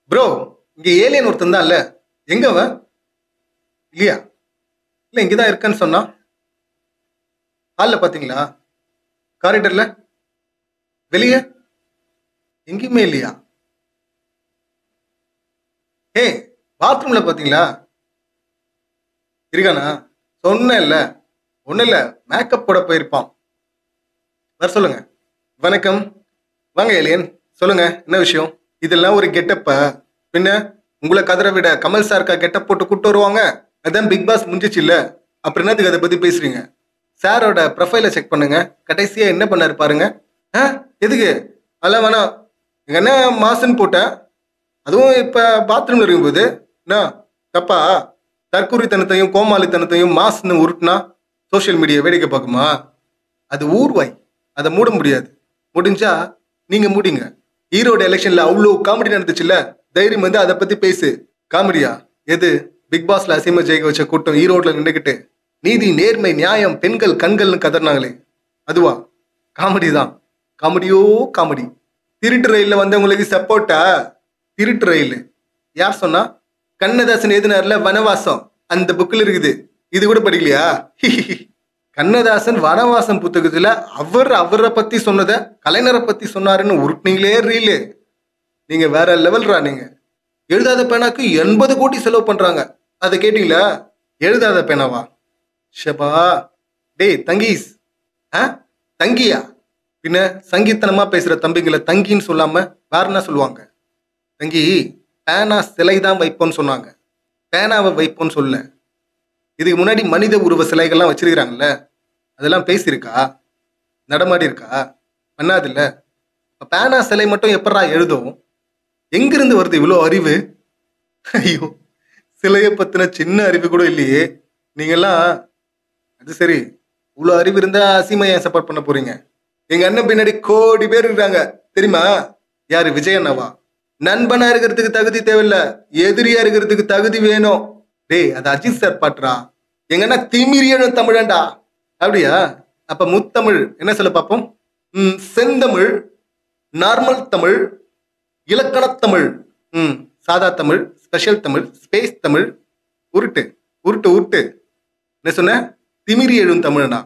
Bro இங்க alien ஒருத்தன் தான் இல்ல எங்க அவன் இல்லையா இல்ல இங்கதான் இருக்கேன்னு சொன்னான் ஹாலில் பாத்தீங்களா காரிடர்ல வெளியே எங்கேயுமே இல்லையா ஏ பாத்ரூம்ல பாத்தீங்களா இருக்கானா சொன்னேன் இல்ல ஒன்றும் இல்லை மேக்கப் போட போயிருப்பான் வர சொல்லுங்க வணக்கம் வாங்க ஏலியன் சொல்லுங்க என்ன விஷயம் இதெல்லாம் ஒரு கெட்டப்பா பின்ன உங்களை கதற விட கமல் சார்க்கா கெட்டப் போட்டு கூட்டு வருவாங்க அதான் பிக் பாஸ் முடிஞ்சிச்சு இல்ல அப்புறம் என்னத்துக்கு அதை பத்தி பேசுறீங்க சாரோட ப்ரொஃபைலை செக் பண்ணுங்க கடைசியா என்ன பண்ணாரு பாருங்க ஆ எதுக்கு அதெல்லாம் வேணாம் எங்க என்ன மாசுன்னு போட்டேன் அதுவும் இப்ப பாத்ரூம்ல இருக்கும்போது என்ன தப்பா தற்கூரித்தனத்தையும் கோமாளித்தனத்தையும் மாசுன்னு உருட்டுனா சோஷியல் மீடியா வேடிக்கை பார்க்குமா அது ஊர்வாய் அதை மூட முடியாது முடிஞ்சா நீங்க மூடிங்க ஈரோடு எலெக்ஷன்ல அவ்வளோ காமெடி நடந்துச்சுல்ல தைரியம் வந்து அதை பத்தி பேசு காமெடியா எது பிக் பாஸ்ல அசீம ஜெயிக்க வச்ச கூட்டம் ஈரோட்ல நின்றுக்கிட்டு நீதி நேர்மை நியாயம் பெண்கள் கண்கள்னு கதறினாங்களே அதுவா காமெடி தான் காமெடியோ காமெடி திருட்டு ரயில்ல வந்தவங்களுக்கு சப்போர்ட்டா திருட்டு ரயில் யார் சொன்னா கண்ணதாசன் எழுதினார்ல வனவாசம் அந்த புக்கில் இருக்குது இது கூட படிக்கலையா கண்ணதாசன் வனவாசம் புத்தகத்துல அவர் அவரை பத்தி சொன்னத கலைஞரை பத்தி சொன்னாருன்னு உருட்டினீங்களே ரீலு நீங்க வேற லெவல்ரா நீங்க எழுதாத பேனாக்கு எண்பது கோடி செலவு பண்றாங்க அதை கேட்டீங்களா எழுதாத பேனாவா ஷபா டேய் தங்கீஸ் ஆ தங்கியா பின்ன சங்கீத்தனமா பேசுற தம்பிங்களை தங்கின்னு சொல்லாம வேற என்ன சொல்லுவாங்க தங்கி பேனா சிலை தான் வைப்போன்னு சொன்னாங்க பேனாவை வைப்போன்னு சொல்ல இதுக்கு முன்னாடி மனித உருவ சிலைகள்லாம் வச்சிருக்கிறாங்கல்ல அதெல்லாம் பேசியிருக்கா நடமாடி இருக்கா பண்ணாதில்ல இப்ப பேனா சிலை மட்டும் எப்படா எழுதும் எங்கிருந்து வருது இவ்வளோ அறிவு ஐயோ சிலையை பத்தின சின்ன அறிவு கூட இல்லையே நீங்கெல்லாம் அது சரி இவ்வளோ அறிவு இருந்தா அசீமை ஏன் சப்போர்ட் பண்ண போறீங்க எங்க அண்ணன் பின்னாடி கோடி பேர் இருக்காங்க தெரியுமா யாரு விஜய் அண்ணாவா நண்பனா இருக்கிறதுக்கு தகுதி தேவையில்ல எதிரியா இருக்கிறதுக்கு தகுதி வேணும் டேய் அது அஜித் சார் பாட்டுறா எங்கன்னா திமிரியனும் தமிழன்டா அப்படியா அப்ப முத்தமிழ் என்ன சொல்ல பார்ப்போம் ம், செந்தமிழ் நார்மல் தமிழ் இலக்கணத் தமிழ் ம் சாதா தமிழ் ஸ்பெஷல் தமிழ் ஸ்பேஸ் தமிழ் உருட்டு உருட்டு உருட்டு என்ன சொன்ன திமிரி எழும் தமிழனா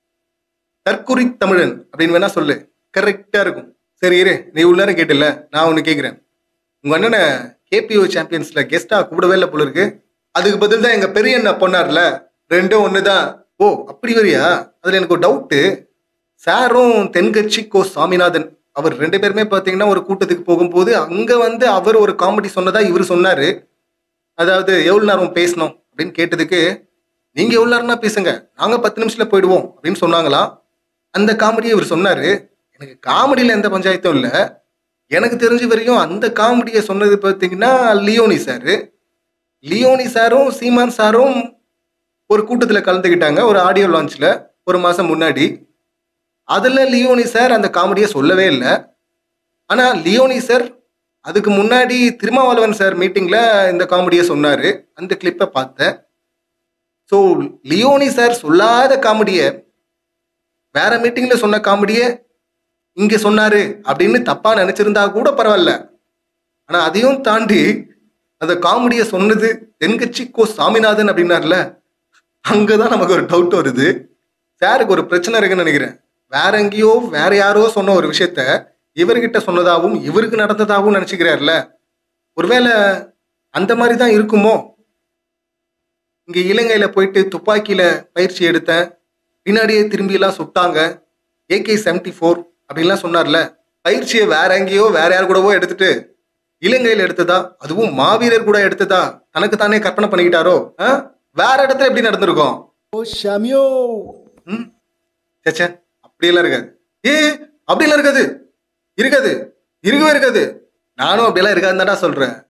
தற்குறி தமிழன் அப்படின்னு வேணா சொல்லு கரெக்டா இருக்கும் சரி இரு நீ உள்ள நேரம் கேட்டில்ல நான் ஒன்று கேட்குறேன் உங்க அண்ணனை கேபிஓ சாம்பியன்ஸ்ல கெஸ்டா கூப்பிடவே இல்லை போல இருக்கு அதுக்கு பதில் தான் எங்க பெரிய அண்ணா பொண்ணார்ல ரெண்டும் ஒண்ணுதான் ஓ அப்படி வரியா அதுல எனக்கு ஒரு டவுட்டு சாரும் தென்கட்சி கோ சாமிநாதன் அவர் ரெண்டு பேருமே பார்த்தீங்கன்னா ஒரு கூட்டத்துக்கு போகும்போது அங்க வந்து அவர் ஒரு காமெடி சொன்னதா இவர் சொன்னாரு அதாவது எவ்வளவு நேரம் பேசணும் அப்படின்னு கேட்டதுக்கு நீங்க எவ்வளவு நேரம்னா பேசுங்க நாங்க பத்து நிமிஷத்துல போயிடுவோம் அப்படின்னு சொன்னாங்களாம் அந்த காமெடியை இவர் சொன்னாரு எனக்கு காமெடியில எந்த பஞ்சாயத்தும் இல்லை எனக்கு தெரிஞ்ச வரையும் அந்த காமெடியை சொன்னது பார்த்தீங்கன்னா லியோனி சாரு லியோனி சாரும் சீமான் சாரும் ஒரு கூட்டத்தில் கலந்துக்கிட்டாங்க ஒரு ஆடியோ லான்ச்சில் ஒரு மாதம் முன்னாடி அதில் லியோனி சார் அந்த காமெடியை சொல்லவே இல்லை ஆனால் லியோனி சார் அதுக்கு முன்னாடி திருமாவளவன் சார் மீட்டிங்கில் இந்த காமெடியை சொன்னார் அந்த கிளிப்பை பார்த்தேன் ஸோ லியோனி சார் சொல்லாத காமெடியை வேற மீட்டிங்கில் சொன்ன காமெடியை இங்கே சொன்னாரு அப்படின்னு தப்பாக நினச்சிருந்தா கூட பரவாயில்ல ஆனால் அதையும் தாண்டி அந்த காமெடியை சொன்னது தென்கட்சி கோ சாமிநாதன் அப்படின்னார்ல அங்கதான் நமக்கு ஒரு டவுட் வருது சாருக்கு ஒரு பிரச்சனை இருக்குன்னு நினைக்கிறேன் வேற எங்கேயோ வேற யாரோ சொன்ன ஒரு விஷயத்த இவர்கிட்ட சொன்னதாகவும் இவருக்கு நடந்ததாகவும் நினைச்சுக்கிறார்ல ஒருவேளை அந்த மாதிரி தான் இருக்குமோ இங்க இலங்கையில போயிட்டு துப்பாக்கியில பயிற்சி எடுத்தேன் பின்னாடியே திரும்பி எல்லாம் சுட்டாங்க ஏகே செவன்டி ஃபோர் அப்படின்லாம் சொன்னார்ல பயிற்சியை வேற எங்கேயோ வேற யார் கூடவோ எடுத்துட்டு இலங்கையில் எடுத்ததா அதுவும் மாவீரர் கூட எடுத்ததா தனக்கு தானே கற்பனை பண்ணிக்கிட்டாரோ ஆ? வேற இடத்துல எப்படி நடந்திருக்கும் ஓ ஷாமியோ ம் சேச்சே அப்படியெல்லாம் இருக்காது ஏ அப்படியெல்லாம் இருக்காது இருக்காது இருக்கவே இருக்காது நானும் அப்படியெல்லாம் இருக்காதுன்னு சொல்றேன்